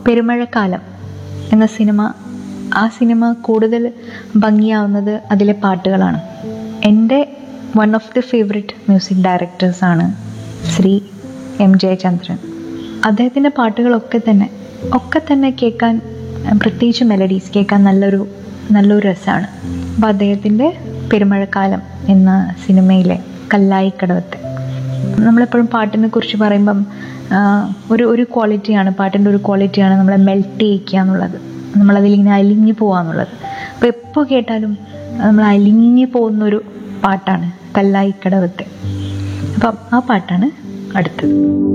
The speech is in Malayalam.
പെരുമഴക്കാലം എന്ന സിനിമ ആ സിനിമ കൂടുതൽ ഭംഗിയാവുന്നത് അതിലെ പാട്ടുകളാണ് എൻ്റെ one of the favourite music ഡയറക്ടേഴ്സാണ് ശ്രീ എം ജയചന്ദ്രൻ അദ്ദേഹത്തിൻ്റെ പാട്ടുകളൊക്കെ തന്നെ ഒക്കെ തന്നെ കേൾക്കാൻ പ്രത്യേകിച്ച് മെലഡീസ് കേൾക്കാൻ നല്ലൊരു നല്ലൊരു രസമാണ് അപ്പം അദ്ദേഹത്തിൻ്റെ പെരുമഴക്കാലം എന്ന സിനിമയിലെ കല്ലായിക്കടവത്തെ നമ്മളെപ്പോഴും പാട്ടിനെ കുറിച്ച് പറയുമ്പം ആ, ഒരു ഒരു ക്വാളിറ്റിയാണ് പാട്ടിൻ്റെ ഒരു ക്വാളിറ്റിയാണ് നമ്മളെ മെൽറ്റ് ചെയ്യിക്കുക എന്നുള്ളത് നമ്മളതിലിങ്ങനെ അലിഞ്ഞു പോകുക എന്നുള്ളത് അപ്പോൾ എപ്പോൾ കേട്ടാലും നമ്മൾ അലിഞ്ഞു പോകുന്നൊരു പാട്ടാണ് കല്ലായിക്കടവത്തെ അപ്പം ആ പാട്ടാണ് അടുത്തത്